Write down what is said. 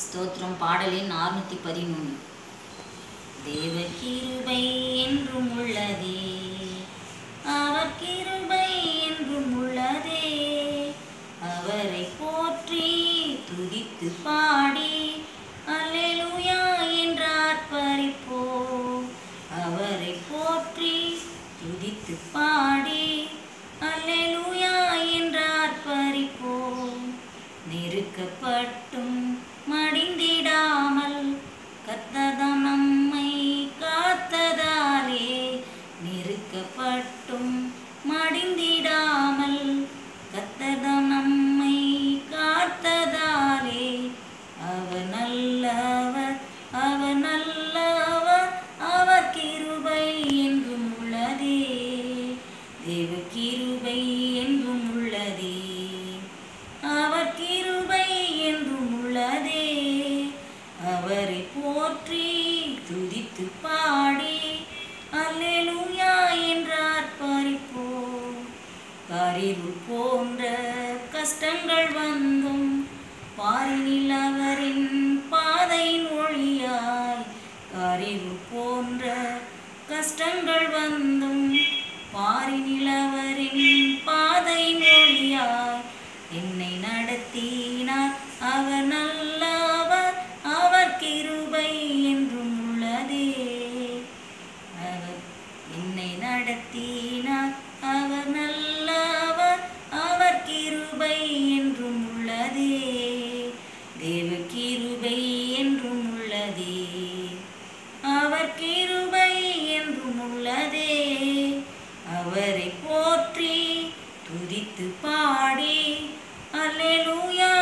ஸ்தோத்திரம் பாடலின் அறுநூத்தி பதிமூணு தேவ கிருபை என்றும் உள்ளதே அவர் கிருபை என்றும் உள்ளதே அவரை போற்றி துதித்து பாடி அல்லேலூயா என்று ஆர்ப்பரிப்போம் அவரை போற்றி துதித்து பாடி அல்லேலூயா என்று ஆர்ப்பரிப்போம் நெருக்கப்பட்டும் மடிந்திடாமல் கத்ததம் நம்மை காத்ததாலே நெருக்கப்பட்டும் மடிந்திடாமல் கத்ததம் நம்மை காத்ததாலே அவர் நல்லவர் அவர் நல்லவர் அவர் கிருபை என்றும் உள்ளதே தேவ கிருபை என்றும் உள்ளதே அவர் கிருபை என்றும் உள்ளதே அவரை போற்றி துதித்து பாடி அல்லேலூயா என்று ஆர்ப்பரிப்போம் காரிருள் போன்ற கஷ்டங்கள் வந்தும் பாரினில் அவரின் பாதையின் ஒளியாய் காரிருள் போன்ற கஷ்டங்கள் வந்தும் பாரினில் அவரின் பாதையின் ஒளியாய் என்னை நடத்தினார் அவர் நல்லவர் அவர் கிருபை என்றும் உள்ளதே அவர் என்னை நடத்தினார் அவர் நல்லவர் அவர் கிருபை என்றும் உள்ளதே தேவ கிருபை என்றும் உள்ளதே அவர் கிருபை என்றும் உள்ளதே அவரை போற்றி துதித்து பாடி அல்லேலூயா